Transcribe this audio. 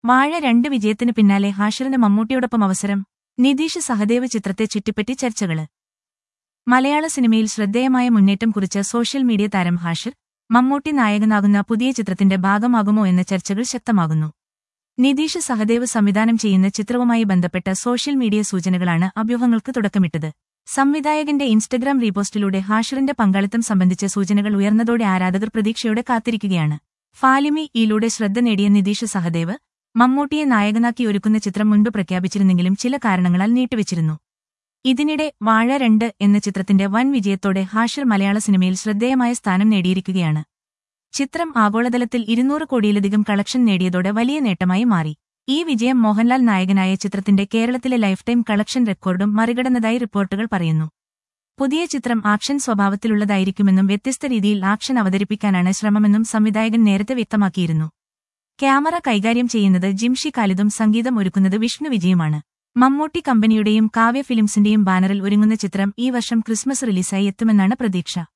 വാഴ രണ്ട് വിജയത്തിന് പിന്നാലെ ഹാഷിറിന് മമ്മൂട്ടിയോടൊപ്പം അവസരം നിതീഷ് സഹദേവ് ചിത്രത്തെ ചുറ്റിപ്പറ്റി ചർച്ചകള് മലയാള സിനിമയിൽ ശ്രദ്ധേയമായ മുന്നേറ്റം കുറിച്ച സോഷ്യൽ മീഡിയ താരം ഹാഷിർ മമ്മൂട്ടി നായകനാകുന്ന പുതിയ ചിത്രത്തിന്റെ ഭാഗമാകുമോ എന്ന ചർച്ചകൾ ശക്തമാകുന്നു നിതീഷ് സഹദേവ് സംവിധാനം ചെയ്യുന്ന ചിത്രവുമായി ബന്ധപ്പെട്ട സോഷ്യൽ മീഡിയ സൂചനകളാണ് അഭ്യൂഹങ്ങൾക്ക് തുടക്കമിട്ടത് സംവിധായകന്റെ ഇൻസ്റ്റഗ്രാം റീപോസ്റ്റിലൂടെ ഹാഷിറിന്റെ പങ്കാളിത്തം സംബന്ധിച്ച സൂചനകൾ ഉയർന്നതോടെ ആരാധകർ പ്രതീക്ഷയോടെ കാത്തിരിക്കുകയാണ് ഫാലിമി യിലൂടെ ശ്രദ്ധ നേടിയ നിതീഷ് സഹദേവ് മമ്മൂട്ടിയെ നായകനാക്കി ഒരുക്കുന്ന ചിത്രം മുൻപ് പ്രഖ്യാപിച്ചിരുന്നെങ്കിലും ചില കാരണങ്ങളാൽ നീട്ടിവച്ചിരുന്നു ഇതിനിടെ വാഴ രണ്ട് എന്ന ചിത്രത്തിന്റെ വൻ വിജയത്തോടെ ഹാഷിർ മലയാള സിനിമയിൽ ശ്രദ്ധേയമായ സ്ഥാനം നേടിയിരിക്കുകയാണ് ചിത്രം ആഗോളതലത്തിൽ ഇരുന്നൂറ് കോടിയിലധികം കളക്ഷൻ നേടിയതോടെ വലിയ നേട്ടമായി മാറി ഈ വിജയം മോഹൻലാൽ നായകനായ ചിത്രത്തിന്റെ കേരളത്തിലെ ലൈഫ് ടൈം കളക്ഷൻ റെക്കോർഡും മറികടന്നതായി റിപ്പോർട്ടുകൾ പറയുന്നു പുതിയ ചിത്രം ആക്ഷൻ സ്വഭാവത്തിലുള്ളതായിരിക്കുമെന്നും വ്യത്യസ്ത രീതിയിൽ ആക്ഷൻ അവതരിപ്പിക്കാനാണ് ശ്രമമെന്നും സംവിധായകൻ നേരത്തെ വ്യക്തമാക്കിയിരുന്നു ക്യാമറ കൈകാര്യം ചെയ്യുന്നത് ജിംഷി ഖാലിദും സംഗീതം ഒരുക്കുന്നത് വിഷ്ണു വിജയുമാണ് മമ്മൂട്ടി കമ്പനിയുടെയും കാവ്യ ഫിലിംസിന്റെയും ബാനറിൽ ഒരുങ്ങുന്ന ചിത്രം ഈ വർഷം ക്രിസ്മസ് റിലീസായി എത്തുമെന്നാണ് പ്രതീക്ഷ